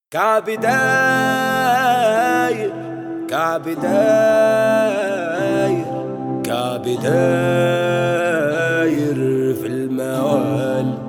كعب داير كعب داير كعب داير في الموال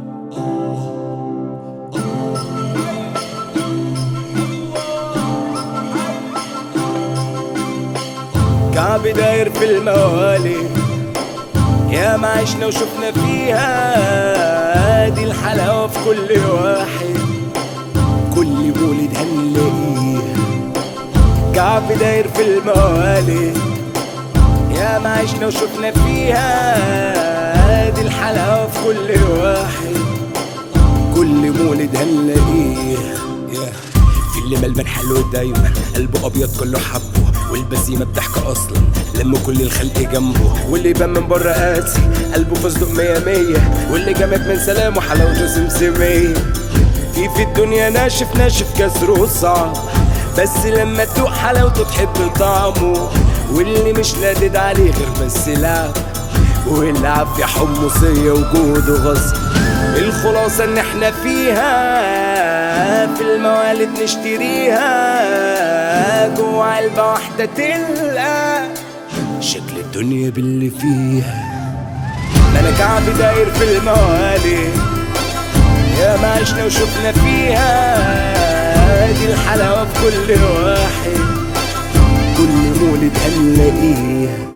كعب داير في الموالي يا ما عشنا وشفنا فيها دي الحلاوة في كل واحد كل مولد هنلاقيه كعب داير في الموالي يا ما عشنا وشفنا فيها دي الحلاوة في كل واحد كل مولد هنلاقيه yeah. في اللي ملبن حلو دايما قلبه ابيض كله حبه والبسيمه بتحكي اصلا لما كل الخلق جنبه واللي يبان من بره قاسي قلبه فستق مية مية واللي جامد من سلامه حلاوته سمسمية في في الدنيا ناشف ناشف كسره صعب بس لما تدوق حلاوته تحب طعمه واللي مش لادد عليه غير بس لعب واللعب في حمصية وجوده غصب الخلاصة ان احنا فيها في الموالد نشتريها جوا علبة واحدة تلقى شكل الدنيا باللي فيها ما انا كعبي داير في الموالد يا ما عشنا وشفنا فيها دي الحلاوة في كل واحد كل مولد هنلاقيه